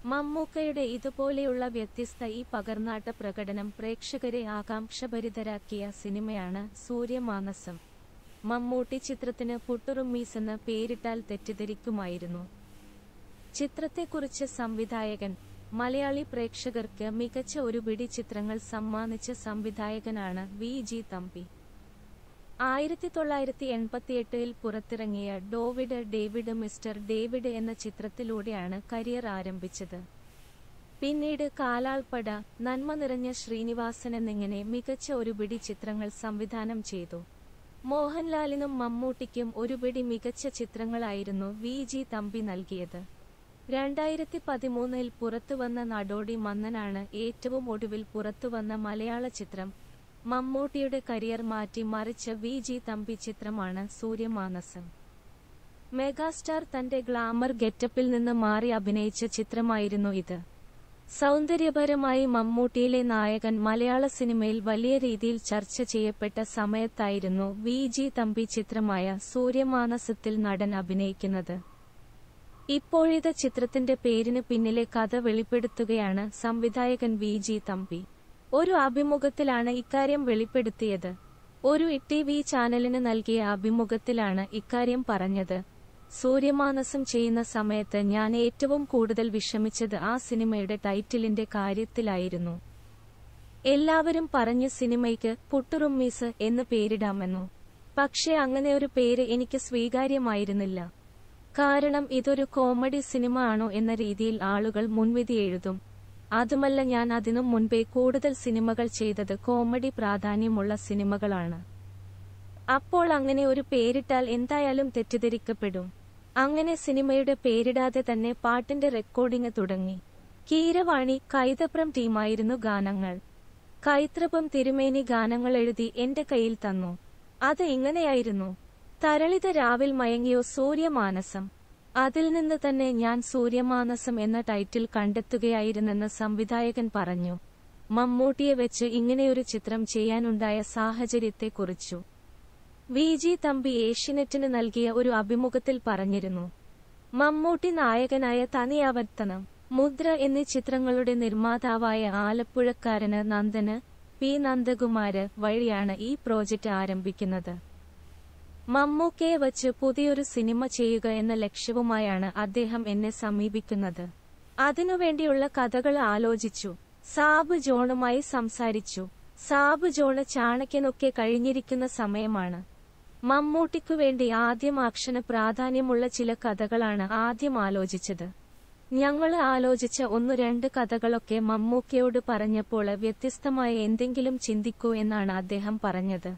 മമ്മൂക്കയുടെ ഇതുപോലെയുള്ള വ്യത്യസ്ത ഈ പകർന്നാട്ട പ്രകടനം പ്രേക്ഷകരെ ആകാംക്ഷഭരിതരാക്കിയ സിനിമയാണ് സൂര്യമാനസം മമ്മൂട്ടി ചിത്രത്തിന് പുട്ടുറുമ്മീസ് എന്ന് പേരിട്ടാൽ തെറ്റിദ്ധരിക്കുമായിരുന്നു ചിത്രത്തെക്കുറിച്ച് സംവിധായകൻ മലയാളി പ്രേക്ഷകർക്ക് മികച്ച ഒരു പിടി ചിത്രങ്ങൾ സമ്മാനിച്ച സംവിധായകനാണ് വി ജി തമ്പി ആയിരത്തി തൊള്ളായിരത്തി എൺപത്തിയെട്ടിൽ പുറത്തിറങ്ങിയ ഡോവിഡ് ഡേവിഡ് മിസ്റ്റർ ഡേവിഡ് എന്ന ചിത്രത്തിലൂടെയാണ് കരിയർ ആരംഭിച്ചത് പിന്നീട് കാലാൾപ്പട നന്മ നിറഞ്ഞ ശ്രീനിവാസൻ എന്നിങ്ങനെ മികച്ച ഒരു പിടി ചിത്രങ്ങൾ സംവിധാനം ചെയ്തു മോഹൻലാലിനും മമ്മൂട്ടിക്കും ഒരു പിടി മികച്ച ചിത്രങ്ങളായിരുന്നു വി ജി തമ്പി നൽകിയത് രണ്ടായിരത്തി പതിമൂന്നിൽ പുറത്തുവന്ന നടോടി മന്നനാണ് ഏറ്റവും ഒടുവിൽ പുറത്തുവന്ന മലയാള ചിത്രം മമ്മൂട്ടിയുടെ കരിയർ മാറ്റി മറിച്ച വി ജി തമ്പി ചിത്രമാണ് സൂര്യമാനസം മെഗാസ്റ്റാർ തന്റെ ഗ്ലാമർ ഗെറ്റപ്പിൽ നിന്ന് മാറി അഭിനയിച്ച ചിത്രമായിരുന്നു ഇത് സൗന്ദര്യപരമായി മമ്മൂട്ടിയിലെ നായകൻ മലയാള സിനിമയിൽ വലിയ രീതിയിൽ ചർച്ച ചെയ്യപ്പെട്ട സമയത്തായിരുന്നു വി ജി തമ്പി ചിത്രമായ സൂര്യമാനസത്തിൽ നടൻ അഭിനയിക്കുന്നത് ഇപ്പോഴിത ചിത്രത്തിന്റെ പേരിന് പിന്നിലെ കഥ വെളിപ്പെടുത്തുകയാണ് സംവിധായകൻ വി ജി തമ്പി ഒരു അഭിമുഖത്തിലാണ് ഇക്കാര്യം വെളിപ്പെടുത്തിയത് ഒരു ടി വി ചാനലിന് നൽകിയ അഭിമുഖത്തിലാണ് ഇക്കാര്യം പറഞ്ഞത് സൂര്യമാനസം ചെയ്യുന്ന സമയത്ത് ഞാൻ ഏറ്റവും കൂടുതൽ വിഷമിച്ചത് ആ സിനിമയുടെ ടൈറ്റിലിന്റെ കാര്യത്തിലായിരുന്നു എല്ലാവരും പറഞ്ഞ സിനിമയ്ക്ക് പുട്ടുറുമ്മീസ് എന്ന് പേരിടാമെന്നു പക്ഷേ അങ്ങനെ ഒരു പേര് എനിക്ക് സ്വീകാര്യമായിരുന്നില്ല കാരണം ഇതൊരു കോമഡി സിനിമ ആണോ എന്ന രീതിയിൽ ആളുകൾ മുൻവിധി എഴുതും അതുമല്ല ഞാൻ അതിനു മുൻപേ കൂടുതൽ സിനിമകൾ ചെയ്തത് കോമഡി പ്രാധാന്യമുള്ള സിനിമകളാണ് അപ്പോൾ അങ്ങനെ ഒരു പേരിട്ടാൽ എന്തായാലും തെറ്റിദ്ധരിക്കപ്പെടും അങ്ങനെ സിനിമയുടെ പേരിടാതെ തന്നെ പാട്ടിന്റെ റെക്കോർഡിംഗ് തുടങ്ങി കീരവാണി കൈതപ്രം ടീമായിരുന്നു ഗാനങ്ങൾ കൈത്രപം തിരുമേനി ഗാനങ്ങൾ എഴുതി എന്റെ കയ്യിൽ തന്നു അത് ഇങ്ങനെയായിരുന്നു തരളിത രാവിൽ മയങ്ങിയോ സൂര്യമാനസം അതിൽ നിന്ന് തന്നെ ഞാൻ സൂര്യമാനസം എന്ന ടൈറ്റിൽ കണ്ടെത്തുകയായിരുന്നെന്ന് സംവിധായകൻ പറഞ്ഞു മമ്മൂട്ടിയെ വെച്ച് ഇങ്ങനെയൊരു ചിത്രം ചെയ്യാനുണ്ടായ സാഹചര്യത്തെക്കുറിച്ചു വി ജി തമ്പി ഏഷ്യനെറ്റിന് നൽകിയ ഒരു അഭിമുഖത്തിൽ പറഞ്ഞിരുന്നു മമ്മൂട്ടി നായകനായ തനിയാവർത്തനം മുദ്ര എന്നീ ചിത്രങ്ങളുടെ നിർമ്മാതാവായ ആലപ്പുഴക്കാരന് നന്ദന് പി നന്ദകുമാര് വഴിയാണ് ഈ പ്രോജക്റ്റ് ആരംഭിക്കുന്നത് മമ്മൂക്കയെ വച്ച് പുതിയൊരു സിനിമ ചെയ്യുക എന്ന ലക്ഷ്യവുമായാണ് അദ്ദേഹം എന്നെ സമീപിക്കുന്നത് അതിനുവേണ്ടിയുള്ള കഥകൾ ആലോചിച്ചു സാബ് ജോണുമായി സംസാരിച്ചു സാബ് ജോണ് ചാണക്യനൊക്കെ കഴിഞ്ഞിരിക്കുന്ന സമയമാണ് മമ്മൂട്ടിക്കു വേണ്ടി ആദ്യം ആക്ഷന് പ്രാധാന്യമുള്ള ചില കഥകളാണ് ആദ്യം ആലോചിച്ചത് ഞങ്ങള് ആലോചിച്ച ഒന്നു രണ്ട് കഥകളൊക്കെ മമ്മൂക്കയോട് പറഞ്ഞപ്പോൾ വ്യത്യസ്തമായ എന്തെങ്കിലും ചിന്തിക്കൂ എന്നാണ് അദ്ദേഹം പറഞ്ഞത്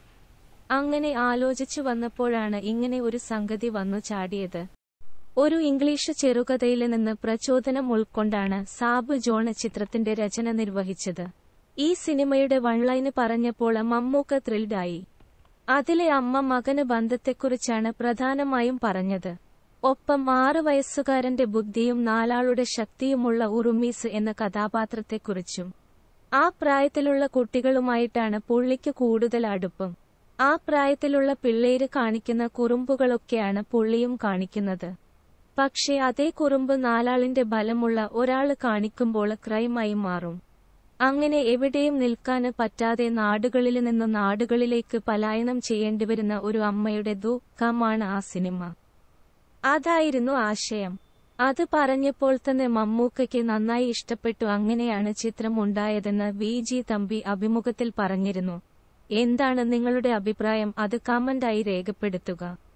അങ്ങനെ ആലോചിച്ചു വന്നപ്പോഴാണ് ഇങ്ങനെ ഒരു സംഗതി വന്നു ചാടിയത് ഒരു ഇംഗ്ലീഷ് ചെറുകഥയിൽ നിന്ന് പ്രചോദനം ഉൾക്കൊണ്ടാണ് സാബ് ജോണ് ചിത്രത്തിന്റെ രചന നിർവഹിച്ചത് ഈ സിനിമയുടെ വൺലൈന് പറഞ്ഞപ്പോൾ മമ്മൂക്ക ത്രിൽഡായി അതിലെ അമ്മ മകന് ബന്ധത്തെക്കുറിച്ചാണ് പ്രധാനമായും പറഞ്ഞത് ഒപ്പം ആറ് വയസ്സുകാരന്റെ ബുദ്ധിയും നാലാളുടെ ശക്തിയുമുള്ള ഉറുമീസ് എന്ന കഥാപാത്രത്തെക്കുറിച്ചും ആ പ്രായത്തിലുള്ള കുട്ടികളുമായിട്ടാണ് പുള്ളിക്ക് കൂടുതൽ അടുപ്പം ആ പ്രായത്തിലുള്ള പിള്ളേര് കാണിക്കുന്ന കുറുമ്പുകളൊക്കെയാണ് പുള്ളിയും കാണിക്കുന്നത് പക്ഷേ അതേ കുറുമ്പ് നാലാളിന്റെ ബലമുള്ള ഒരാള് കാണിക്കുമ്പോൾ ക്രൈമായി മാറും അങ്ങനെ എവിടെയും നിൽക്കാന് പറ്റാതെ നാടുകളിൽ നിന്ന് നാടുകളിലേക്ക് പലായനം ചെയ്യേണ്ടിവരുന്ന ഒരു അമ്മയുടെ ദുഃഖമാണ് ആ സിനിമ അതായിരുന്നു ആശയം അത് പറഞ്ഞപ്പോൾ തന്നെ മമ്മൂക്കയ്ക്ക് നന്നായി ഇഷ്ടപ്പെട്ടു അങ്ങനെയാണ് ചിത്രം ഉണ്ടായതെന്ന് വി ജി തമ്പി അഭിമുഖത്തിൽ പറഞ്ഞിരുന്നു എന്താണ് നിങ്ങളുടെ അഭിപ്രായം അത് കമന്റായി രേഖപ്പെടുത്തുക